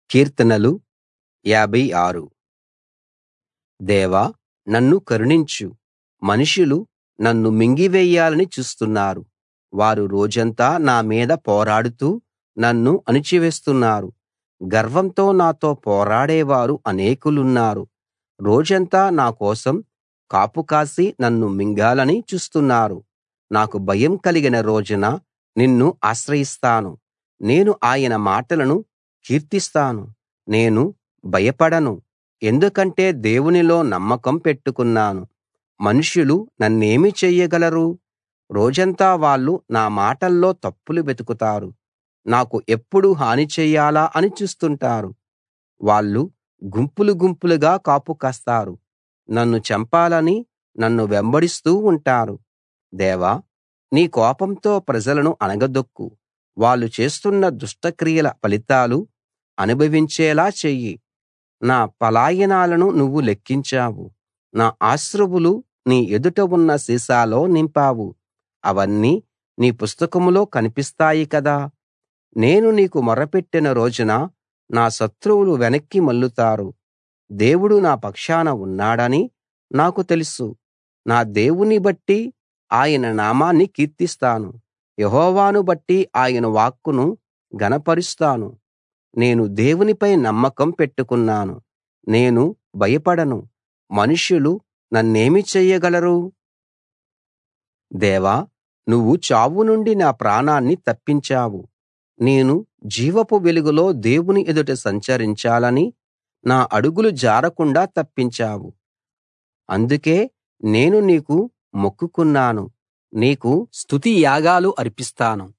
కీర్తనలు 56 దేవా నన్ను కరుణించు మనుషులు నన్ను మింగివేయాలని చూస్తున్నారు వారు రోజంతా నా మీద పోరాడుతూ నన్ను అణిచివేస్తున్నారు గర్వంతో నాతో పోరాడేవారు అనేకులున్నారు రోజంతా నా కోసం కాపు కాసి నన్ను మింగాలని చూస్తున్నారు నాకు భయం కలిగిన రోజున నిన్ను ఆశ్రయిస్తాను నేను ఆయన మాటలను కీర్తిస్తాను నేను భయపడను ఎందుకంటే దేవునిలో నమ్మకం పెట్టుకున్నాను మనుషులు నన్నేమి చెయ్యగలరు రోజంతా వాళ్ళు నా మాటల్లో తప్పులు వెతుకుతారు నాకు ఎప్పుడు హాని చెయ్యాలా అని చూస్తుంటారు వాళ్ళు గుంపులు గుంపులుగా కాపు కాస్తారు నన్ను చంపాలని నన్ను వెంబడిస్తూ ఉంటారు దేవా నీ కోపంతో ప్రజలను అణగదొక్కు వాళ్ళు చేస్తున్న దుష్టక్రియల ఫలితాలు అనుభవించేలా చెయ్యి నా పలాయనాలను నువ్వు లెక్కించావు నా అశ్రువులు నీ ఎదుట ఉన్న సీసాలో నింపావు అవన్నీ నీ పుస్తకంలో కనిపిస్తాయి కదా నేను నీకు మొర్రపెట్టిన రోజున నా శత్రువులు వెనక్కి మళ్ళుతారు దేవుడు నా పక్షాన ఉన్నాడని నాకు తెలుసు నా దేవుని బట్టి ఆయన నామాన్ని కీర్తిస్తాను యెహోవాను బట్టి ఆయన వాక్కును ఘనపరుస్తాను నేను దేవునిపై నమ్మకం పెట్టుకున్నాను నేను భయపడను మనుష్యులు నన్నేమి చెయ్యగలరు దేవా నువ్వు చావు నుండి నా ప్రాణాన్ని తప్పించావు నేను జీవపు వెలుగులో దేవుని ఎదుట సంచరించాలని నా అడుగులు జారకుండా తప్పించావు అందుకే నేను నీకు మొక్కుకున్నాను నీకు స్తుతి యాగాలు అర్పిస్తాను